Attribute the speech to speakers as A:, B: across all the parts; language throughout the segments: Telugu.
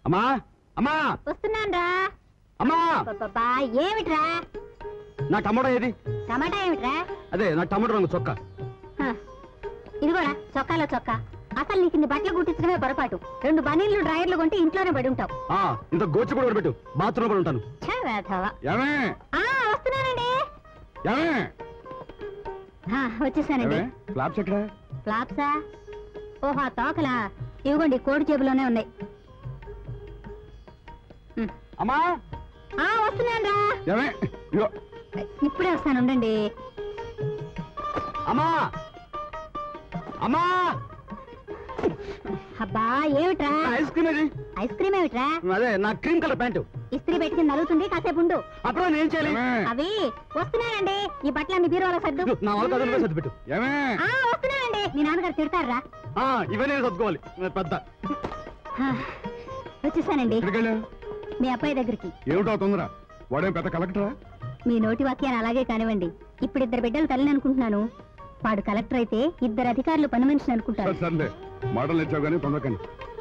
A: అమ్మా అమ్మా
B: వస్తున్నాన్రా
A: అమ్మా
B: అబ్బబ్బబ్బా, ఏమిట్రా
A: నా టమాటో ఏది
B: టమాటా ఏమిట్రా
A: అదే నా టమాటో రంగు చొక్కా
B: హ, ఇదిగోరా చొక్కాలో చొక్కా అసలు నీకు ఇన్ని బట్టలు కుట్టించడమే పొరపాటు రెండు బనీళ్లు డ్రైర్లు కొంటే ఇంట్లోనే పడి ఉంటావు
A: ఆ ఇంత గోచి కూడా పెట్టు బాత్రూమ్ కూడా ఉంటాను
B: ఛ, వేధవ.
A: ఏమే
B: ఆ వస్తున్నానండి
A: ఏమే
B: ఆ, వచ్చేసానండి
A: ఏమే ఫ్లాప్స్ ఎక్కడ
B: ఫ్లాప్సా ఓహో ఆ తోకలా ఇవ్వండి కోడి జేబులోనే ఉన్నాయి ఉమ్.
A: అమ్మా
B: ఆ వస్తున్నానురా
A: ఏమే ఇగో
B: ఇప్పుడే వస్తాను ఉండండి
A: అమ్మా అమ్మా
B: అబ్బా ఏమిట్రా
A: నా ఐస్ క్రీమ్ ఏది
B: ఐస్ క్రీమ్ ఏమిట్రా
A: అదే నా క్రీమ్ కలర్ ప్యాంటు
B: ఇస్త్రీ పెట్టుకుని నలుగుతుంది కాసేపు ఉండు
A: అప్పుడు నేను చేయాలి
B: అవి వస్తున్నానండి ఈ బట్టలన్నీ బీరువాలో సర్దు
A: నా వాళ్ళ కథ సర్ది పెట్టు ఏమే
B: ఆ వస్తున్నానండి మీ నాన్నగారు తిడతారా
A: ఆ, ఇవన్నీ నేను సర్దుకోవాలి నేను పెద్ద
B: ఆ, వచ్చేసానండి
A: ఎక్కడికి వెళ్ళా
B: మీ అబ్బాయి దగ్గరికి
A: ఏమిటో తొందర వాడేం పెద్ద కలెక్టరా
B: మీ నోటి వాక్యాన్ని అలాగే కానివ్వండి ఇప్పుడు ఇద్దరు బిడ్డలు తల్లిని అనుకుంటున్నాను వాడు కలెక్టర్ అయితే ఇద్దరు అధికారులు పని మనిషిని అనుకుంటారు
A: సర్లే మాటలు తెచ్చావు కానీ తొందరకండి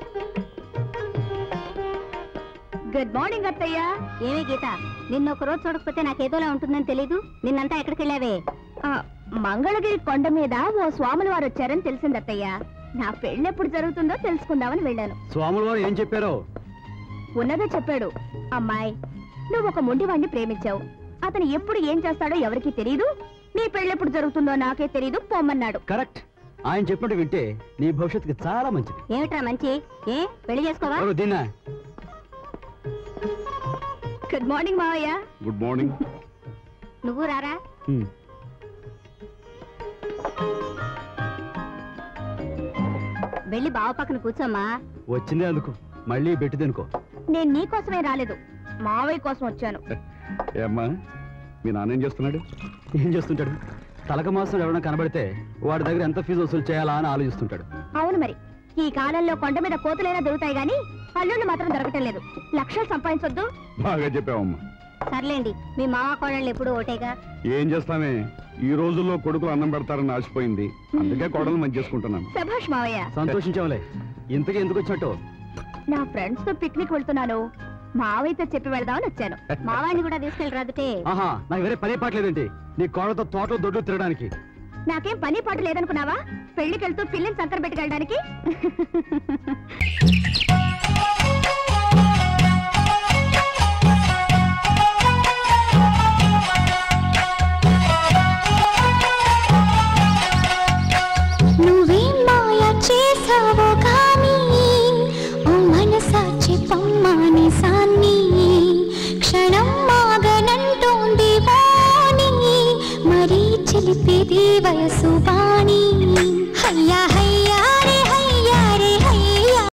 B: గుడ్ మార్నింగ్ అత్తయ్య ఏమే గీత నిన్న ఒక రోజు చూడకపోతే నాకేదోలా ఉంటుందని తెలీదు నిన్నంతా ఎక్కడికి వెళ్ళావే మంగళగిరి కొండ మీద ఓ స్వాముల వారు వచ్చారని తెలిసింది అత్తయ్య నా పెళ్ళెప్పుడు జరుగుతుందో తెలుసుకుందామని వెళ్ళాను
A: స్వాముల వారు ఏం చెప్పారో
B: ఉన్నదే చెప్పాడు అమ్మాయి నువ్వు ఒక మొండివాణ్ణి ప్రేమించావు అతను ఎప్పుడు ఏం చేస్తాడో ఎవరికీ తెలియదు నీ పెళ్ళెప్పుడు జరుగుతుందో నాకే తెలియదు పొమ్మన్నాడు
A: కరెక్ట్ ఆయన చెప్పినట్టు వింటే నీ భవిష్యత్తుకి చాలా మంచిది
B: ఏమిట్రా మంచి ఏ పెళ్లి చేసుకోవా
A: ఎవరు దీన్నా
B: గుడ్ మార్నింగ్ మావయ్య
A: గుడ్ మార్నింగ్
B: నువ్వు రారా వెళ్ళి బావ పక్కన కూర్చోమ్మా
A: వచ్చిందే అందుకు మళ్ళీ పెట్టి తినుకో
B: నేను నీ కోసమే రాలేదు మావయ్య కోసం వచ్చాను
A: ఏమ్మా మీ నాన్న ఏం చేస్తున్నాడు ఏం చేస్తుంటాడు తలక మాసం ఎవరైనా కనబడితే వాడి దగ్గర ఎంత ఫీజు వసూలు చేయాలా అని ఆలోచిస్తుంటాడు
B: అవును మరి ఈ కాలంలో కొండ మీద కోతులైనా దొరుకుతాయి గాని అల్లుళ్ళు మాత్రం దొరకటం లేదు లక్షలు సంపాదించొద్దు
A: బాగా చెప్పావమ్మా
B: సర్లేండి మీ మామ కోడళ్ళు ఎప్పుడు ఓటేగా
A: ఏం చేస్తామే ఈ రోజుల్లో కొడుకులు అన్నం పెడతారని ఆశపోయింది అందుకే కోడలు మంచి చేసుకుంటున్నాను
B: సభాష్ మావయ్య
A: సంతోషించావులే ఇంతకీ ఎందుకు వచ్చినట్టు
B: నా ఫ్రెండ్స్ తో పిక్నిక్ వెళ్తున్నాను మావయ్యతో చెప్పి వెళ్దామని వచ్చాను మావాడిని కూడా తీసుకెళ్ళరాదుటే
A: ఆహా నాకు వేరే పని పాటలేదేంటి నీ కోడలతో తోటలో దొడ్డు తిరగడానికి
B: నాకేం పని పాటు లేదనుకున్నావా పెళ్లికి వెళ్తూ పిల్లిని సంకర పెట్టుకెళ్ళడానికి
C: నువ్వేం మాయ చేసావో కానీ ఓ మనసాచి పమ్మాని సాన్ని క్షణం మాగనంటోంది వాణి మరీ చిలిపిది వయసు వాణి